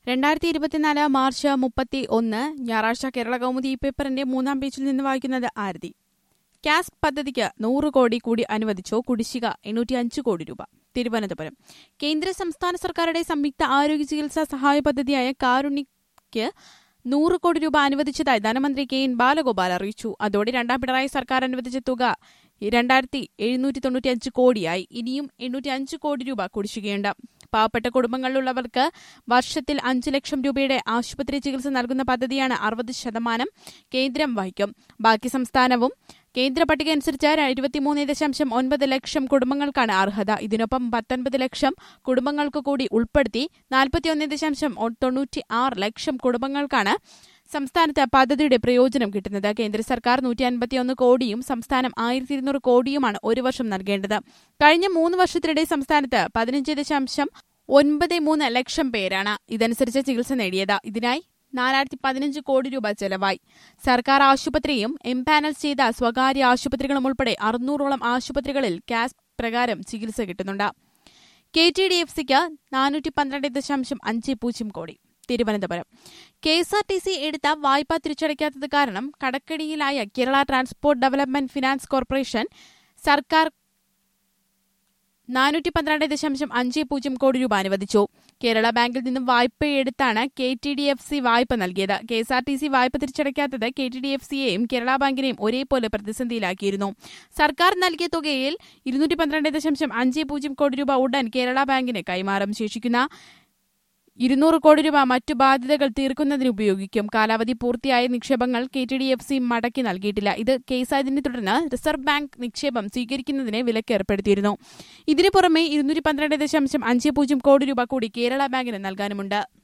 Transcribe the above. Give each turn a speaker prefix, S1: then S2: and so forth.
S1: രണ്ടായിരത്തി ഇരുപത്തിനാല് മാർച്ച് മുപ്പത്തി ഒന്ന് ഞായറാഴ്ച കേരള കൗമുദി ഈ പേപ്പറിന്റെ മൂന്നാം പേജിൽ നിന്ന് വായിക്കുന്നത് ആരതി ക്യാസ് പദ്ധതിക്ക് നൂറ് കോടി കൂടി അനുവദിച്ചോ കുടിശ്ശിക എണ്ണൂറ്റി അഞ്ച് കോടി രൂപ തിരുവനന്തപുരം കേന്ദ്ര സംസ്ഥാന സർക്കാരുടെ സംയുക്ത ആരോഗ്യ ചികിത്സാ സഹായ പദ്ധതിയായ കാരുണ്യക്ക് നൂറ് കോടി രൂപ അനുവദിച്ചതായി ധനമന്ത്രി കെ എൻ ബാലഗോപാൽ അറിയിച്ചു അതോടെ രണ്ടാം പിണറായി സർക്കാർ അനുവദിച്ച തുക രണ്ടായിരത്തി എഴുന്നൂറ്റി തൊണ്ണൂറ്റിയഞ്ച് കോടിയായി ഇനിയും എണ്ണൂറ്റി അഞ്ച് കോടി രൂപ കുടിശ്ശികയുണ്ട് പാവപ്പെട്ട കുടുംബങ്ങളിലുള്ളവർക്ക് വർഷത്തിൽ അഞ്ച് ലക്ഷം രൂപയുടെ ആശുപത്രി ചികിത്സ നൽകുന്ന പദ്ധതിയാണ് അറുപത് ശതമാനം കേന്ദ്രം വഹിക്കും ബാക്കി സംസ്ഥാനവും കേന്ദ്ര പട്ടിക അനുസരിച്ച് ഇരുപത്തിമൂന്ന് ദശാംശം ഒൻപത് ലക്ഷം കുടുംബങ്ങൾക്കാണ് അർഹത ഇതിനൊപ്പം പത്തൊൻപത് ലക്ഷം കുടുംബങ്ങൾക്ക് കൂടി ഉൾപ്പെടുത്തി നാൽപ്പത്തിയൊന്ന് ദശാംശം തൊണ്ണൂറ്റി ആറ് ലക്ഷം കുടുംബങ്ങൾക്കാണ് സംസ്ഥാനത്ത് പദ്ധതിയുടെ പ്രയോജനം കിട്ടുന്നത് കേന്ദ്ര സർക്കാർ നൂറ്റി അൻപത്തിയൊന്ന് കോടിയും സംസ്ഥാനം ആയിരത്തി ഇരുന്നൂറ് കോടിയുമാണ് ഒരു വർഷം നൽകേണ്ടത് കഴിഞ്ഞ മൂന്ന് വർഷത്തിനിടെ സംസ്ഥാനത്ത് പതിനഞ്ച് ദശാംശം ഒൻപത് മൂന്ന് ലക്ഷം പേരാണ് ഇതനുസരിച്ച് ചികിത്സ നേടിയത് ഇതിനായി നാലായിരത്തി പതിനഞ്ച് കോടി രൂപ ചെലവായി സർക്കാർ ആശുപത്രിയും എംപാനൽ ചെയ്ത സ്വകാര്യ ആശുപത്രികളും ഉൾപ്പെടെ അറുന്നൂറോളം ആശുപത്രികളിൽ ക്യാസ് പ്രകാരം ചികിത്സ കിട്ടുന്നുണ്ട് കെ ടി ഡി എഫ് സിക്ക് നാനൂറ്റി പന്ത്രണ്ട് ദശാംശം അഞ്ച് പൂജ്യം crore Thiruvananthapuram K S R T C എടുത്ത വായ്പ തിരിച്ചടയ്ക്കാത്തത് കാരണം കടക്കടിയിലായ Kerala transport development finance corporation സർക്കാർ നാനൂറ്റി പന്ത്രണ്ട് ദശാംശം അഞ്ച് പൂജ്യം കോടി രൂപ അനുവദിച്ചു കേരള ബാങ്കിൽ നിന്നും വായ്പയെടുത്താണ് K T D F C വായ്പ നൽകിയത് K S R T C വായ്പ തിരിച്ചടയ്ക്കാത്തത് കെ ടി ഡി എഫ് സിയെയും കേരള ബാങ്കിനെയും ഒരേപോലെ പ്രതിസന്ധിയിലാക്കിയിരുന്നു സർക്കാർ നൽകിയ തുകയിൽ ഇരുന്നൂറ്റി പന്ത്രണ്ട് ദശാംശം അഞ്ച് പൂജ്യം കോടി രൂപ ഉടൻ കേരള ബാങ്കിന് കൈമാറും ശേഷിക്കുന്ന ഇരുന്നൂറ് കോടി രൂപ മറ്റു ബാധ്യതകൾ തീർക്കുന്നതിന് ഉപയോഗിക്കും കാലാവധി പൂർത്തിയായ നിക്ഷേപങ്ങൾ K T D F C മടക്കി നൽകിയിട്ടില്ല ഇത് കേസായതിനെ തുടർന്ന് റിസർവ് ബാങ്ക് നിക്ഷേപം സ്വീകരിക്കുന്നതിന് വിലക്ക് ഏർപ്പെടുത്തിയിരുന്നു ഇതിനു പുറമെ ഇരുന്നൂറ്റി പന്ത്രണ്ട് ദശാംശം അഞ്ച് പൂജ്യം കോടി രൂപ കൂടി കേരള ബാങ്കിന് നൽകാനുമുണ്ട്